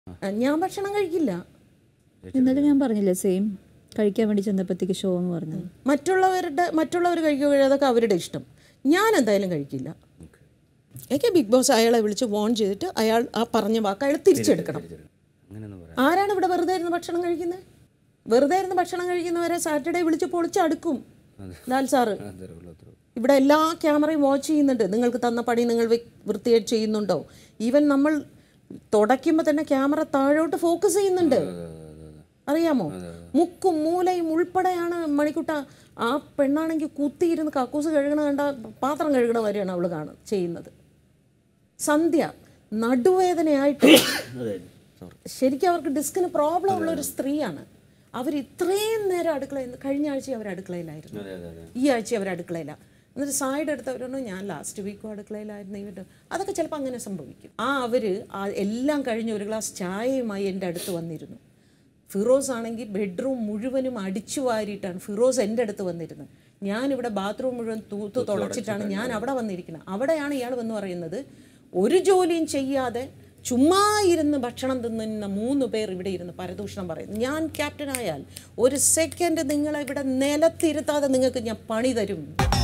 ഞാൻ ഭക്ഷണം കഴിക്കില്ല ഇന്നലെ ഞാൻ പറഞ്ഞില്ലേ സെയിം കഴിക്കാൻ വേണ്ടി ചെന്നപ്പോഴത്തേക്ക് ഷോ എന്ന് പറഞ്ഞത് മറ്റുള്ളവരുടെ മറ്റുള്ളവർ കഴിക്കുക അതൊക്കെ അവരുടെ ഇഷ്ടം ഞാൻ എന്തായാലും കഴിക്കില്ല എനിക്ക് ബിഗ് ബോസ് അയാളെ വിളിച്ച് വോൺ ചെയ്തിട്ട് അയാൾ ആ പറഞ്ഞ വാക്ക് അയാൾ തിരിച്ചെടുക്കണം അങ്ങനെയൊന്നും പറയാം ആരാണ് ഇവിടെ വെറുതെ ഇരുന്ന് ഭക്ഷണം കഴിക്കുന്നത് വെറുതെ ഇരുന്ന് ഭക്ഷണം കഴിക്കുന്നവരെ സാറ്റർഡേ വിളിച്ച് പൊളിച്ചടുക്കും ലാൽ സാറ് അത്രേ ഉള്ളൂ അത്രേ ഉള്ളൂ ഇവിടെ എല്ലാ ക്യാമറയും വാച്ച് ചെയ്യുന്നുണ്ട് നിങ്ങൾക്ക് തന്ന പണി നിങ്ങൾ വി- വൃത്തിയായിട്ട് ചെയ്യുന്നുണ്ടോ ഈവൻ നമ്മൾ തുടയ്ക്കുമ്പോൾ തന്നെ ക്യാമറ താഴോട്ട് ഫോക്കസ് ചെയ്യുന്നുണ്ട് അറിയാമോ മുക്കും മൂലയും ഉൾപ്പെടെയാണ് മണിക്കുട്ട ആ പെണ്ണാണെങ്കിൽ കുത്തിയിരുന്ന് കക്കൂസ് കഴുകണ കണ്ട പാത്രം കഴുകണ വരെയാണ് അവൾ കാണുന്നത് ചെയ്യുന്നത് സന്ധ്യ നടുവേദനയായിട്ട് അതെ സോറി ശരിക്കും അവർക്ക് ഡിസ്കിന് പ്രോബ്ലം ഉള്ള ഒരു സ്ത്രീയാണ് അവർ ഇത്രയും നേരം അടുക്കളയിൽ കഴിഞ്ഞ ആഴ്ച അവർ അടുക്കളയിലായിരുന്നു അതെ അതെ അതെ ഈ ആഴ്ച അവർ അടുക്കളയില്ല എന്നിട്ട് സൈഡ് എടുത്തവരൊന്നു ഞാൻ ലാസ്റ്റ് വീക്കും അടുക്കളയിലായിരുന്നു ഇവട്ട് അതൊക്കെ ചിലപ്പോൾ അങ്ങനെ സംഭവിക്കും ആ അവർ ആ എല്ലാം കഴിഞ്ഞ് ഒരു ഗ്ലാസ് ചായയുമായി എൻ്റെ അടുത്ത് വന്നിരുന്നു ഫിറോസ് ആണെങ്കിൽ ബെഡ്റൂം മുഴുവനും അടിച്ചു വാരിയിട്ടാണ് ഫിറോസ് എൻ്റെ അടുത്ത് വന്നിരുന്നത് ഞാനിവിടെ ബാത്റൂം മുഴുവൻ തൂത്ത് തുടച്ചിട്ടാണ് ഞാൻ അവിടെ വന്നിരിക്കുന്നത് അവിടെയാണ് ഇയാൾ വന്ന് പറയുന്നത് ഒരു ജോലിയും ചെയ്യാതെ ചുമ്മാ ഇരുന്ന് ഭക്ഷണം തിന്നുന്ന മൂന്ന് പേർ ഇവിടെ ഇരുന്ന് പരദൂഷണം പറയുന്നു ഞാൻ ക്യാപ്റ്റനായാൽ ഒരു സെക്കൻഡ് നിങ്ങളെ ഇവിടെ നിലത്തിരുത്താതെ നിങ്ങൾക്ക് ഞാൻ പണി തരും